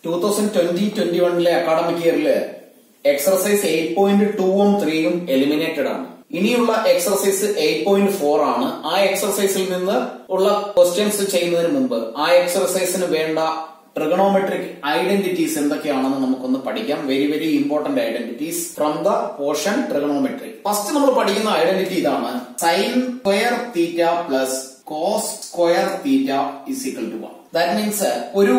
two thousand twenty twenty വണ്ണിലെ academic ഇയറില് exercise eight point ടൂവും ത്രീയും എലിമിനേറ്റഡ് ആണ് ഇനിയുള്ള എക്സർസൈസ് എയ്റ്റ് പോയിന്റ് ഫോർ ആണ് ആ എക്സർസൈസിൽ നിന്ന് ഉള്ള ക്വസ്റ്റ്യൻസ് ചെയ്യുന്നതിന് മുമ്പ് ആ എക്സർസൈസിന് വേണ്ട ട്രിഗണോമെട്രിക് ഐഡന്റിറ്റീസ് എന്തൊക്കെയാണെന്ന് നമുക്കൊന്ന് പഠിക്കാം very very important identities from the portion trigonometry first നമ്മൾ പഠിക്കുന്ന ഐഡന്റിറ്റി ഇതാണ് sine square theta plus cos square theta is equal to one that means ഒരു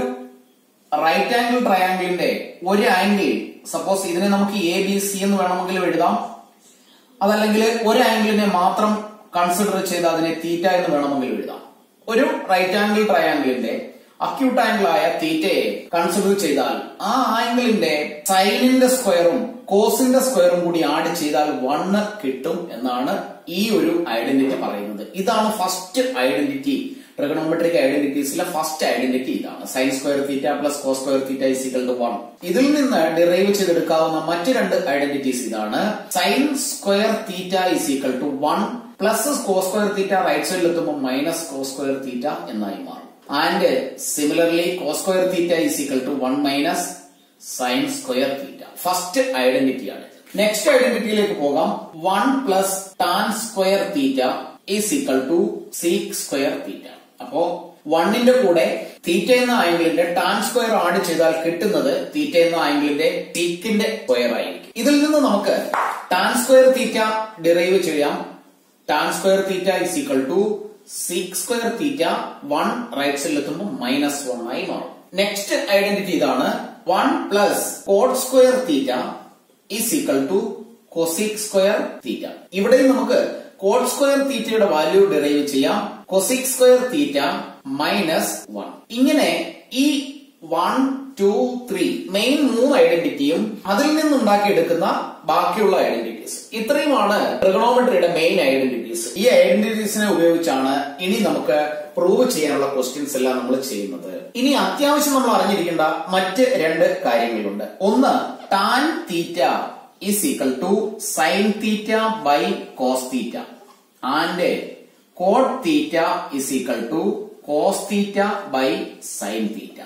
റൈറ്റ് ആംഗിൾ ട്രയാംഗിളിന്റെ ഒരു ആംഗിൾ സപ്പോസ് ഇതിനെ നമുക്ക് എ ബി സി എന്ന് വേണമെങ്കിലും എഴുതാം അതല്ലെങ്കിൽ ഒരു ആംഗിളിനെ മാത്രം കൺസിഡർ ചെയ്ത് അതിനെ തീറ്റ എന്ന് വേണമെങ്കിലും എഴുതാം ഒരു റൈറ്റ് ആംഗിൾ ട്രയാംഗിളിന്റെ അക്യൂട്ട് ആംഗിൾ ആയ തീറ്റയെ കൺസിഡർ ചെയ്താൽ ആ ആംഗിളിന്റെ സൈനിന്റെ സ്ക്വയറും കോസിന്റെ സ്ക്വയറും കൂടി ആഡ് ചെയ്താൽ വണ്ണ് കിട്ടും എന്നാണ് ഈ ഒരു ഐഡന്റിറ്റി പറയുന്നത് ഇതാണ് ഫസ്റ്റ് ഐഡന്റിറ്റി ട്രിഗണോമെട്രിക് ഐഡന്റിറ്റീസിലെ ഫസ്റ്റ് ഐഡന്റിറ്റി ഇതാണ് sine square theta plus cos square theta is equal to one ഇതിൽ നിന്ന് ഡിറൈവ് ചെയ്തെടുക്കാവുന്ന മറ്റ് രണ്ട് ഐഡന്റിറ്റീസ് ഇതാണ് sine square theta is equal to one plus cos square theta right സൈഡിൽ എത്തുമ്പോൾ മൈനസ് കോസ് സ്ക്വയർ തീറ്റ എന്നായി മാറും and similarly cos square theta is equal to one minus sine square theta first identity ആണ് next ഐഡന്റിറ്റിയിലേക്ക് പോകാം one plus tan square theta is equal to sec square theta അപ്പോ വണ്ണിന്റെ കൂടെ തീറ്റ എന്ന ആംഗിളിന്റെ tan square add ചെയ്താൽ കിട്ടുന്നത് തീറ്റ എന്ന ആംഗിളിന്റെ സീക്കിന്റെ സ്ക്വയർ ആയിരിക്കും ഇതിൽ നിന്ന് നമുക്ക് ടാൻ സ്ക്വയർ തീറ്റ ഡിറൈവ് ചെയ്യാം tan square theta is equal to sec square theta one right സൈഡിൽ എത്തുമ്പോൾ മൈനസ് വൺ ആയി മാറും നെക്സ്റ്റ് ഐഡന്റിറ്റി ഇതാണ് one plus cot square theta is equal to cosec square theta ഇവിടെയും നമുക്ക് കോഡ് സ്ക്വയർ തീറ്റയുടെ value derive ചെയ്യാം cosec square theta minus one ഇങ്ങനെ ഈ വൺ ടു ത്രീ മെയിൻ മൂന്ന് ഐഡന്റിറ്റിയും അതിൽ നിന്നുണ്ടാക്കിയെടുക്കുന്ന ബാക്കിയുള്ള ഐഡന്റിറ്റീസ് ഇത്രയുമാണ് ട്രിഗണോമെട്രിയുടെ മെയിൻ ഐഡന്റിറ്റീസ് ഈ ഐഡന്റിറ്റീസിനെ ഉപയോഗിച്ചാണ് ഇനി നമുക്ക് പ്രൂവ് ചെയ്യാനുള്ള ക്വസ്റ്റ്യൻസ് എല്ലാം നമ്മൾ ചെയ്യുന്നത് ഇനി അത്യാവശ്യം നമ്മൾ അറിഞ്ഞിരിക്കേണ്ട മറ്റ് രണ്ട് കാര്യങ്ങളുണ്ട് ഒന്ന് tan theta is equal to sine theta by cos theta and cot theta is equal to cos theta by sine theta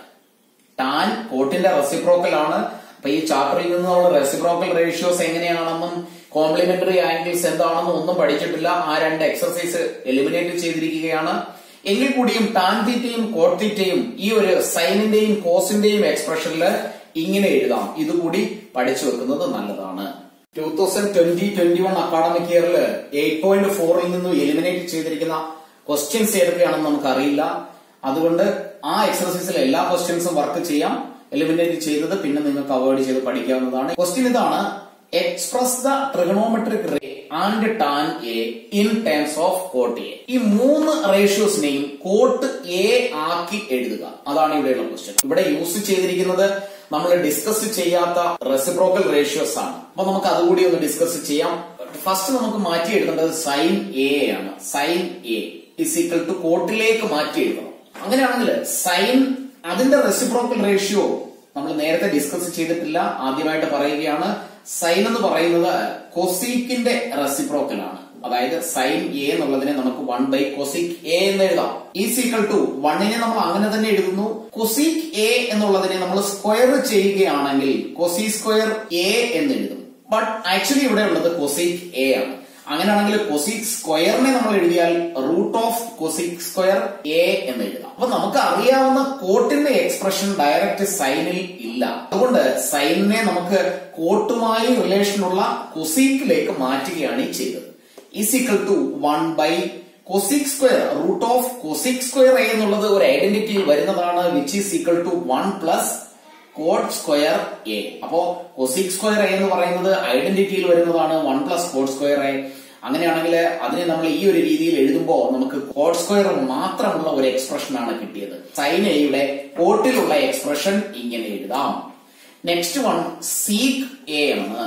tan കോട്ടിന്റെ റെസിപ്രോക്കൽ ആണ് അപ്പൊ ഈ ചാപ്റ്ററിൽ നിന്നുള്ള റെസിപ്രോക്കൽ റേഷ്യോസ് എങ്ങനെയാണെന്നും കോംപ്ലിമെന്ററി ആംഗിൾസ് എന്താണെന്നും ഒന്നും പഠിച്ചിട്ടില്ല ആ രണ്ട് എക്സർസൈസ് എലിമിനേറ്റ് ചെയ്തിരിക്കുകയാണ് എങ്കിൽ കൂടിയും ടാൻ തീറ്റയും കോട്ട് തീറ്റയും ഈ ഒരു സൈനിന്റെയും കോസിന്റെയും എക്സ്പ്രഷനിൽ ഇങ്ങനെ എഴുതാം ഇതുകൂടി പഠിച്ചു വെക്കുന്നത് നല്ലതാണ് two thousand twenty twenty one academic ഇയറിൽ എയ്റ്റ് പോയിന്റ് ഫോറിൽ നിന്നും എലിമിനേറ്റ് ചെയ്തിരിക്കുന്ന ക്വസ്റ്റ്യൻസ് ഏതൊക്കെയാണെന്ന് നമുക്കറിയില്ല അതുകൊണ്ട് ആ എക്സർസൈസിൽ എല്ലാ ക്വസ്റ്റ്യൻസും വർക്ക് ചെയ്യാം എലിമിനേറ്റ് ചെയ്തത് പിന്നെ നിങ്ങൾക്ക് അവോയ്ഡ് ചെയ്ത് പഠിക്കാവുന്നതാണ് ക്വസ്റ്റ്യൻ ഇതാണ് express the trigonometric ray and tan A in terms of cot A ഈ മൂന്ന് റേഷ്യോസിനെയും കോട്ട് എ ആക്കി എഴുതുക അതാണ് ഇവിടെയുള്ള ക്വസ്റ്റ്യൻ ഇവിടെ യൂസ് ചെയ്തിരിക്കുന്നത് നമ്മൾ ഡിസ്കസ് ചെയ്യാത്ത റെസിപ്രോക്കൽ റേഷ്യോസ് ആണ് അപ്പൊ നമുക്ക് അതുകൂടി ഒന്ന് ഡിസ്കസ് ചെയ്യാം ഫസ്റ്റ് നമുക്ക് മാറ്റി എഴുതേണ്ടത് സൈൻ എ ആണ് sine A is equal to കോട്ടിലേക്ക് മാറ്റി എഴുതണം അങ്ങനെയാണെങ്കിൽ സൈൻ അതിന്റെ റെസിപ്രോക്കൽ റേഷ്യോ നമ്മൾ നേരത്തെ ഡിസ്കസ് ചെയ്തിട്ടില്ല ആദ്യമായിട്ട് പറയുകയാണ് സൈൻ എന്ന് പറയുന്നത് കൊസീക്കിന്റെ റെസിപ്രോക്കൽ ആണ് അതായത് സൈൻ എ എന്നുള്ളതിനെ നമുക്ക് വൺ ബൈ കൊസിക് എ എന്ന് എഴുതാം ഈ സീക്വൽ ടു വണ്ണിനെ നമ്മൾ അങ്ങനെ തന്നെ എഴുതുന്നു കൊസീക് എ എന്നുള്ളതിനെ നമ്മൾ സ്ക്വയർ ചെയ്യുകയാണെങ്കിൽ കൊസി സ്ക്വയർ എ എന്ന് എഴുതും ബട്ട് ആക്ച്വലി ഇവിടെ ഉള്ളത് കൊസീക് എ ആണ് അങ്ങനെയാണെങ്കിൽ കൊസിക് സ്ക്വയറിനെ നമ്മൾ എഴുതിയാൽ root of cosec square A എന്ന് എഴുതാം അപ്പൊ നമുക്ക് അറിയാവുന്ന കോട്ടിന്റെ എക്സ്പ്രഷൻ ഡയറക്റ്റ് സൈനിൽ ഇല്ല അതുകൊണ്ട് സൈനിനെ നമുക്ക് കോട്ടുമായി റിലേഷനുള്ള കൊസീക്കിലേക്ക് മാറ്റുകയാണ് ഈ ചെയ്തത് is equal to one by cosec square root of cosec square A എന്നുള്ളത് ഒരു ഐഡന്റിറ്റിയിൽ വരുന്നതാണ് which is equal to one plus cot square A അപ്പോ കൊസിക് സ്ക്വയർ എ എന്ന് പറയുന്നത് ഐഡന്റിറ്റിയിൽ വരുന്നതാണ് one plus cot square A അങ്ങനെയാണെങ്കിൽ അതിനെ നമ്മൾ ഈ ഒരു രീതിയിൽ എഴുതുമ്പോൾ നമുക്ക് കോഡ് സ്ക്വയർ മാത്രമുള്ള ഒരു എക്സ്പ്രഷൻ ആണ് കിട്ടിയത് സൈൻ എയുടെ കോട്ടിലുള്ള എക്സ്പ്രഷൻ ഇങ്ങനെ എഴുതാം നെക്സ്റ്റ് വൺ സീക്ക് എ ആണ്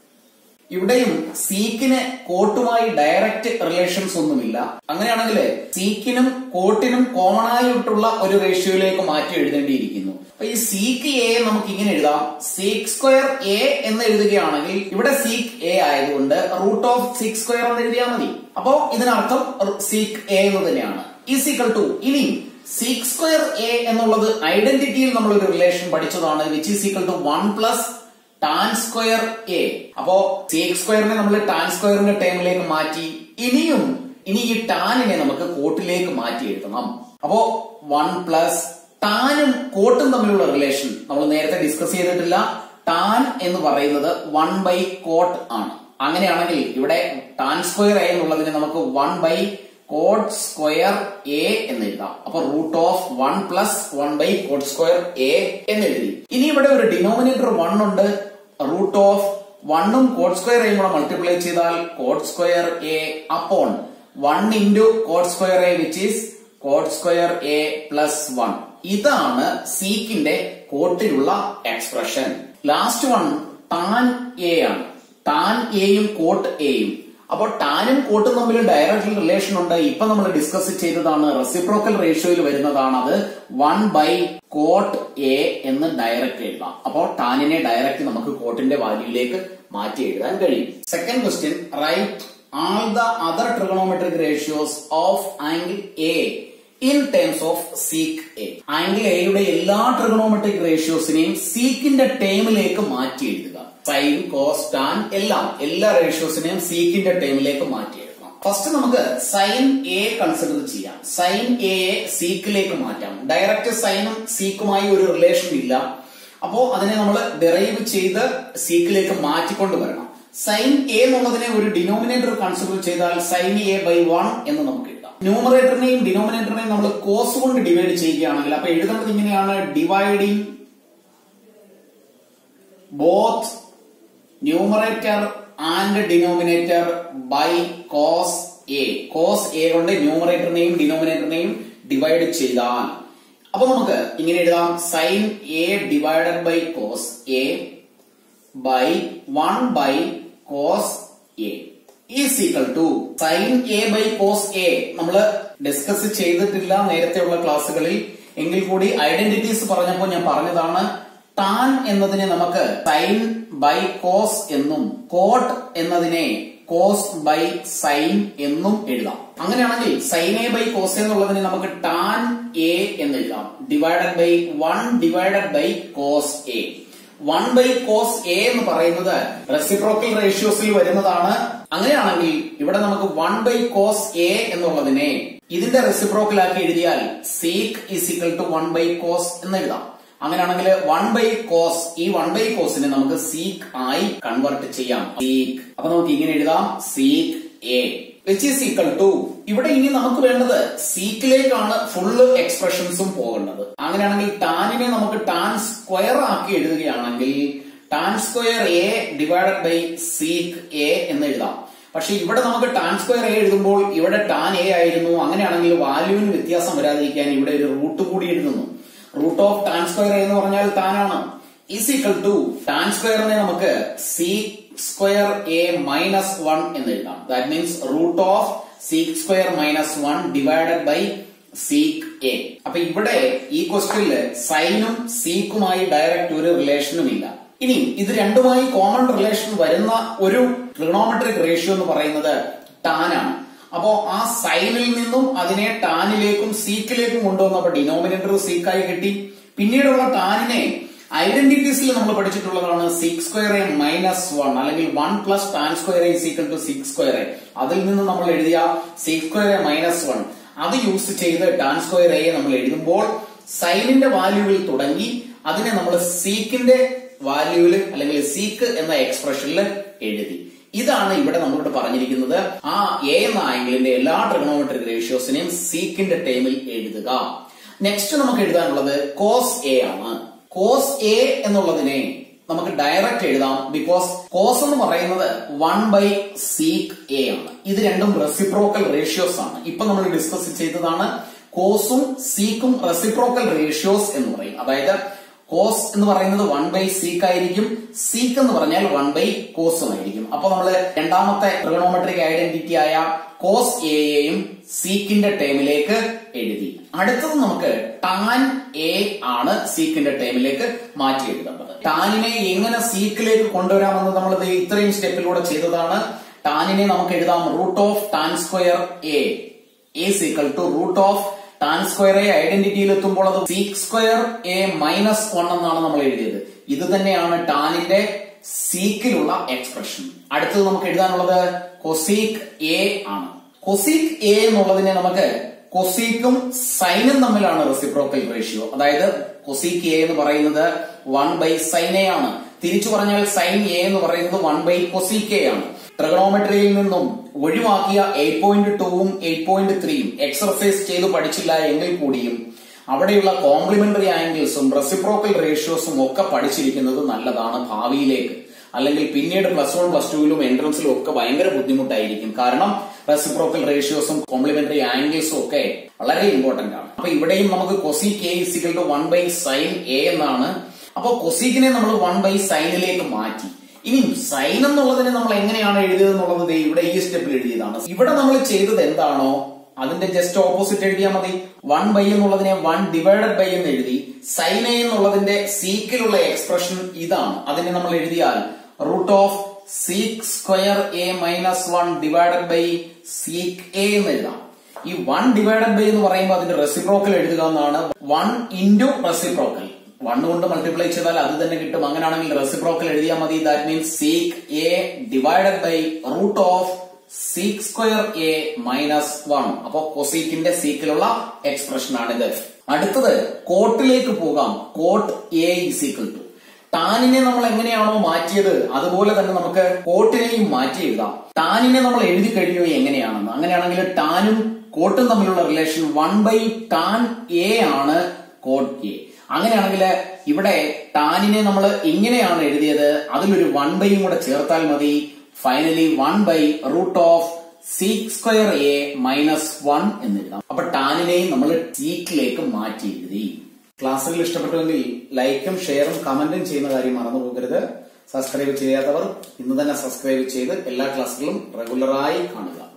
ഇവിടെയും സീക്കിന് കോട്ടുമായി ഡയറക്റ്റ് റിലേഷൻസ് ഒന്നുമില്ല അങ്ങനെയാണെങ്കിൽ സീക്കിനും കോട്ടിനും കോമൺ ആയിട്ടുള്ള ഒരു റേഷ്യോയിലേക്ക് മാറ്റി എഴുതേണ്ടിയിരിക്കുന്നു അപ്പൊ ഈ സീക്ക് എ നമുക്ക് ഇങ്ങനെ എഴുതാം സീക്ക് സ്ക്വയർ എ എന്ന് എഴുതുകയാണെങ്കിൽ ഇവിടെ സീക്ക് എ ആയതുകൊണ്ട് റൂട്ട് ഓഫ് സീക്ക് സ്ക്വയർ എന്ന് എഴുതിയാൽ മതി അപ്പോ ഇതിനർത്ഥം സീക്ക് എ എന്ന് തന്നെയാണ് ഈസിക്കൽ ടു ഇനി സീക് സ്ക്വയർ എ എന്നുള്ളത് ഐഡന്റിറ്റിയിൽ നമ്മൾ ഒരു റിലേഷൻ പഠിച്ചതാണ് which is equal to one plus tan square A അപ്പോ സീക് സ്ക്വയറിനെ നമ്മൾ ടാൻ സ്ക്വയറിന്റെ ടേമിലേക്ക് മാറ്റി ഇനിയും ഇനി ഈ ടാനിനെ നമുക്ക് കോട്ടിലേക്ക് മാറ്റി എഴുതണം അപ്പോ വൺ പ്ലസ് ടാനും കോട്ടും തമ്മിലുള്ള റിലേഷൻ നമ്മൾ നേരത്തെ ഡിസ്കസ് ചെയ്തിട്ടില്ല ടാൻ എന്ന് പറയുന്നത് വൺ ബൈ കോട്ട് ആണ് അങ്ങനെയാണെങ്കിൽ ഇവിടെ ടാൻ സ്ക്വയർ എ എന്നുള്ളതിന് നമുക്ക് one by cot square A എന്ന് എഴുതാം അപ്പൊ root of one plus one by cot square A എന്ന് എഴുതി ഇനി ഇവിടെ ഒരു ഡിനോമിനേറ്റർ വൺ ഉണ്ട് റൂട്ട് ഓഫ് വണ്ണും കോട്ട് സ്ക്വയർ എയും കൂടെ മൾട്ടിപ്ലൈ ചെയ്താൽ cot square A upon one into cot square A which is cot square A plus one ഇതാണ് സീക്കിന്റെ കോട്ടിലുള്ള expression last one tan A ആണ് ടാൻ എയും കോട്ട് എയും അപ്പോൾ ടാനും കോട്ടും തമ്മിൽ ഡയറക്റ്റ് റിലേഷൻ ഉണ്ട് ഇപ്പൊ നമ്മൾ ഡിസ്കസ് ചെയ്തതാണ് റെസിപ്രോക്കൽ റേഷ്യോയിൽ വരുന്നതാണ് അത് വൺ ബൈ കോട്ട് എ എന്ന് ഡയറക്റ്റ് എഴുതാം അപ്പോൾ ടാനിനെ ഡയറക്റ്റ് നമുക്ക് കോട്ടിന്റെ വാല്യൂയിലേക്ക് മാറ്റി എഴുതാൻ കഴിയും second question write all the other trigonometric ratios of angle A in terms of sec A angle എയുടെ എല്ലാ ട്രിഗണോമെട്രിക് റേഷ്യോസിനെയും സീക്കിന്റെ ടേമിലേക്ക് മാറ്റി എഴുതുക സൈൻ കോസ് ടാൻ എല്ലാം എല്ലാ റേഷ്യോസിനെയും സീക്കിന്റെ ടേമിലേക്ക് മാറ്റി എഴുതണം ഫസ്റ്റ് നമുക്ക് സൈൻ എ കൺസിഡർ ചെയ്യാം സൈൻ എയെ സീക്കിലേക്ക് മാറ്റാം ഡയറക്റ്റ് സൈനും സീക്കുമായി ഒരു റിലേഷൻ ഇല്ല അപ്പോ അതിനെ നമ്മൾ ഡെറൈവ് ചെയ്ത് സീക്കിലേക്ക് മാറ്റിക്കൊണ്ട് വരണം സൈൻ എ എന്നുള്ളതിനെ ഒരു ഡിനോമിനേറ്റർ കൺസിഡർ ചെയ്താൽ സൈൻ എ ബൈ വൺ എന്ന് നമുക്ക് എഴുതാം ന്യൂമറേറ്ററിനെയും ഡിനോമിനേറ്ററിനെയും നമ്മൾ കോസ് കൊണ്ട് ഡിവൈഡ് ചെയ്യുകയാണെങ്കിൽ അപ്പൊ എഴുതുന്നത് ഇങ്ങനെയാണ് dividing both numerator and denominator by cos A cos A കൊണ്ട് ന്യൂമറേറ്ററിനെയും ഡിനോമിനേറ്ററിനെയും ഡിവൈഡ് ചെയ്താൽ അപ്പൊ നമുക്ക് ഇങ്ങനെ എഴുതാം sine A divided by cos A by one by cos A is equal to sine A by cos A നമ്മൾ ഡിസ്കസ് ചെയ്തിട്ടില്ല നേരത്തെയുള്ള ക്ലാസ്സുകളിൽ എങ്കിൽ കൂടി ഐഡന്റിറ്റീസ് പറഞ്ഞപ്പോൾ ഞാൻ പറഞ്ഞതാണ് ടാൻ എന്നതിനെ നമുക്ക് സൈൻ ബൈ കോസ് എന്നും കോട്ട് എന്നതിനെ കോസ് ബൈ സൈൻ എന്നും എഴുതാം അങ്ങനെയാണെങ്കിൽ സൈൻ എ ബൈ കോസ് എന്നുള്ളതിനെ നമുക്ക് ടാൻ എ എന്ന് എഴുതാം divided by one divided by cos A one by cos A എന്ന് പറയുന്നത് റെസിപ്രോക്കൽ റേഷ്യോസിൽ വരുന്നതാണ് അങ്ങനെയാണെങ്കിൽ ഇവിടെ നമുക്ക് വൺ ബൈ കോസ് എ എന്നുള്ളതിനെ ഇതിന്റെ റെസിപ്രോക്കൽ ആക്കി എഴുതിയാൽ sec is equal to one by cos എന്ന് എഴുതാം അങ്ങനെയാണെങ്കിൽ വൺ ബൈ കോസ് ഈ വൺ ബൈ കോസിനെ നമുക്ക് സീക്ക് ആയി കൺവേർട്ട് ചെയ്യാം സീക്ക് അപ്പൊ നമുക്ക് ഇങ്ങനെ എഴുതാം sec A which is equal to ഇവിടെ ഇനി നമുക്ക് വേണ്ടത് സീക്കിലേക്കാണ് ഫുള്ള് എക്സ്പ്രഷൻസും പോകേണ്ടത് അങ്ങനെയാണെങ്കിൽ ടാനിനെ നമുക്ക് ടാൻ സ്ക്വയർ ആക്കി എഴുതുകയാണെങ്കിൽ tan square A divided by sec A എന്ന് എഴുതാം പക്ഷെ ഇവിടെ നമുക്ക് ടാൻ സ്ക്വയർ എ എഴുതുമ്പോൾ ഇവിടെ ടാൻ എ ആയിരുന്നു അങ്ങനെയാണെങ്കിൽ വാല്യൂവിന് വ്യത്യാസം വരാതിരിക്കാൻ ഇവിടെ ഒരു റൂട്ട് കൂടി എഴുതുന്നു റൂട്ട് ഓഫ് ടാൻ സ്ക്വയർ എന്ന് പറഞ്ഞാൽ ടാനാണ് ഈസ് ഈക്വൽ ടു ടാൻ സ്ക്വയറിനെ നമുക്ക് sec square A minus one എന്ന് എഴുതാം that means root of sec square minus one divided by sec A അപ്പൊ ഇവിടെ ഈ ക്വസ്റ്റ്യനില് സൈനും സീക്കുമായി ഡയറക്റ്റ് ഒരു റിലേഷനും ഇല്ല ഇനി ഇത് രണ്ടുമായി കോമൺ റിലേഷൻ വരുന്ന ഒരു ട്രിഗണോമെട്രിക് റേഷ്യോ എന്ന് പറയുന്നത് ടാനാണ് അപ്പോ ആ സൈനിൽ നിന്നും അതിനെ ടാനിലേക്കും സീക്കിലേക്കും കൊണ്ടുവന്നപ്പോ ഡിനോമിനേറ്റർ സീക്കായി കിട്ടി പിന്നീടുള്ള ടാനിനെ ഐഡന്റിറ്റീസിൽ നമ്മൾ പഠിച്ചിട്ടുള്ളതാണ് sec square A minus one അല്ലെങ്കിൽ one plus tan square A is equal to sec square A അതിൽ നിന്ന് നമ്മൾ എഴുതിയ sec square A minus one അത് യൂസ് ചെയ്ത് ടാൻ സ്ക്വയർ എ നമ്മൾ എഴുതുമ്പോൾ സൈനിന്റെ വാല്യൂവിൽ തുടങ്ങി അതിനെ നമ്മൾ സീക്കിന്റെ വാല്യൂവിൽ അല്ലെങ്കിൽ സീക്ക് എന്ന എക്സ്പ്രഷനിൽ എഴുതി ഇതാണ് ഇവിടെ നമ്മളോട് പറഞ്ഞിരിക്കുന്നത് ആ എ എന്ന ആംഗിളിന്റെ എല്ലാ ട്രിഗണോമെട്രിക് റേഷ്യോസിനെയും സീക്കിന്റെ ടേമിൽ എഴുതുക നെക്സ്റ്റ് നമുക്ക് എഴുതാനുള്ളത് കോസ് എ ആണ് കോസ് എ എന്നുള്ളതിനെ നമുക്ക് ഡയറക്റ്റ് എഴുതാം ബിക്കോസ് കോസ് എന്ന് പറയുന്നത് വൺ ബൈ സീക്ക് എ ആണ് ഇത് രണ്ടും റെസിപ്രോക്കൽ റേഷ്യോസ് ആണ് ഇപ്പൊ നമ്മൾ ഡിസ്കസ് ചെയ്തതാണ് കോസും സീക്കും റെസിപ്രോക്കൽ റേഷ്യോസ് എന്ന് പറയും അതായത് കോസ് എന്ന് പറയുന്നത് വൺ ബൈ സീക്ക് ആയിരിക്കും സീക്ക് എന്ന് പറഞ്ഞാൽ വൺ ബൈ കോസും ആയിരിക്കും അപ്പൊ നമ്മൾ രണ്ടാമത്തെ ട്രിഗണോമെട്രിക് ഐഡന്റിറ്റി ആയ കോസ് എയെയും സീക്കിന്റെ ടേമിലേക്ക് എഴുതി അടുത്തത് നമുക്ക് ടാൻ എ ആണ് സീക്കിന്റെ ടേമിലേക്ക് മാറ്റി എഴുതേണ്ടത് ടാനിനെ എങ്ങനെ സീക്കിലേക്ക് കൊണ്ടുവരാമെന്ന് നമ്മൾ ദേ ഇത്രയും സ്റ്റെപ്പിലൂടെ ചെയ്തതാണ് ടാനിനെ നമുക്ക് എഴുതാം root of tan square A is equal to root of tan square A ഐഡന്റിറ്റിയിൽ എത്തുമ്പോൾ അത് sec square A minus one എന്നാണ് നമ്മൾ എഴുതിയത് ഇത് തന്നെയാണ് ടാനിന്റെ സീക്കിലുള്ള എക്സ്പ്രഷൻ അടുത്തത് നമുക്ക് എഴുതാനുള്ളത് കൊസീക് എ ആണ് കൊസീക് എ എന്നുള്ളതിനെ നമുക്ക് കൊസീക്കും സൈനും തമ്മിലാണ് റെസിപ്രോക്കൽ റേഷ്യോ അതായത് കൊസീക് എ എന്ന് പറയുന്നത് വൺ ബൈ സൈൻ എ ആണ് തിരിച്ചു പറഞ്ഞാൽ സൈൻ എ എന്ന് പറയുന്നത് വൺ ബൈ കൊസീക് എ ആണ് ട്രിഗണോമെട്രിയിൽ നിന്നും ഒഴിവാക്കിയ എയ്റ്റ് പോയിന്റ് ടൂവും എയ്റ്റ് പോയിന്റ് ത്രീയും എക്സർസൈസ് ചെയ്ത് പഠിച്ചില്ല എങ്കിൽ കൂടിയും അവിടെയുള്ള കോംപ്ലിമെന്ററി ആംഗിൾസും റെസിപ്രോക്കൽ റേഷ്യോസും ഒക്കെ പഠിച്ചിരിക്കുന്നത് നല്ലതാണ് ഭാവിയിലേക്ക് അല്ലെങ്കിൽ പിന്നീട് പ്ലസ് വൺ പ്ലസ് ടുവിലും എൻട്രൻസിലും ഒക്കെ ഭയങ്കര ബുദ്ധിമുട്ടായിരിക്കും കാരണം റെസിപ്രോക്കൽ റേഷ്യോസും കോംപ്ലിമെന്ററി ആംഗിൾസും ഒക്കെ വളരെ ഇമ്പോർട്ടന്റ് ആണ് അപ്പൊ ഇവിടെയും നമുക്ക് cosec A is equal to one by sine A എന്നാണ് അപ്പൊ കൊസീക്കിനെ നമ്മൾ വൺ ബൈ സൈനിലേക്ക് മാറ്റി ഇനി സൈൻ എന്നുള്ളതിനെ നമ്മൾ എങ്ങനെയാണ് എഴുതിയത് എന്നുള്ളത് ദേ ഇവിടെ ഈ സ്റ്റെപ്പിൽ എഴുതിയതാണ് ഇവിടെ നമ്മൾ ചെയ്തത് എന്താണോ അതിന്റെ ജസ്റ്റ് ഓപ്പോസിറ്റ് എഴുതിയാൽ മതി വൺ ബൈ എന്നുള്ളതിനെ വൺ ഡിവൈഡഡ് ബൈ എന്ന് എഴുതി സൈൻ എ എന്നുള്ളതിന്റെ സീക്കിലുള്ള എക്സ്പ്രഷൻ ഇതാണ് അതിനെ നമ്മൾ എഴുതിയാൽ root of sec square A minus one divided by sec A എന്ന് എഴുതാം ഈ വൺ ഡിവൈഡഡ് ബൈ എന്ന് പറയുമ്പോൾ അതിന്റെ റെസിപ്രോക്കൽ എഴുതുക എന്നാണ് വൺ ഇൻറ്റു റെസിപ്രോക്കൽ വൺ കൊണ്ട് മൾട്ടിപ്ലൈ ചെയ്താൽ അത് തന്നെ കിട്ടും അങ്ങനെയാണെങ്കിൽ റെസിപ്രോക്കൽ എഴുതിയാൽ മതി that means sec A divided by root of sec square A minus one അപ്പോ കൊസീക്കിന്റെ സീക്കിലുള്ള എക്സ്പ്രഷൻ ആണിത് അടുത്തത് കോട്ടിലേക്ക് പോകാം cot A is equal to ടാനിനെ നമ്മൾ എങ്ങനെയാണോ മാറ്റിയത് അതുപോലെ തന്നെ നമുക്ക് കോട്ടിനെയും മാറ്റി എഴുതാം ടാനിനെ നമ്മൾ എഴുതി കഴിഞ്ഞു എങ്ങനെയാണെന്ന് അങ്ങനെയാണെങ്കിൽ ടാനും കോട്ടും തമ്മിലുള്ള relation one by tan A ആണ് കോട്ട് എ അങ്ങനെയാണെങ്കിൽ ഇവിടെ ടാനിനെ നമ്മൾ ഇങ്ങനെയാണ് എഴുതിയത് അതിലൊരു വൺ ബൈയും കൂടെ ചേർത്താൽ മതി finally one by root of sec square A minus one എന്ന് എഴുതാം അപ്പൊ ടാനിനെയും നമ്മൾ സീക്കിലേക്ക് മാറ്റി എഴുതി ക്ലാസ്സുകൾ ഇഷ്ടപ്പെട്ടുവെങ്കിൽ ലൈക്കും ഷെയറും കമന്റും ചെയ്യുന്ന കാര്യം മറന്നു പോകരുത് സബ്സ്ക്രൈബ് ചെയ്യാത്തവർ ഇന്ന് തന്നെ സബ്സ്ക്രൈബ് ചെയ്ത് എല്ലാ ക്ലാസ്സുകളും റെഗുലറായി കാണുക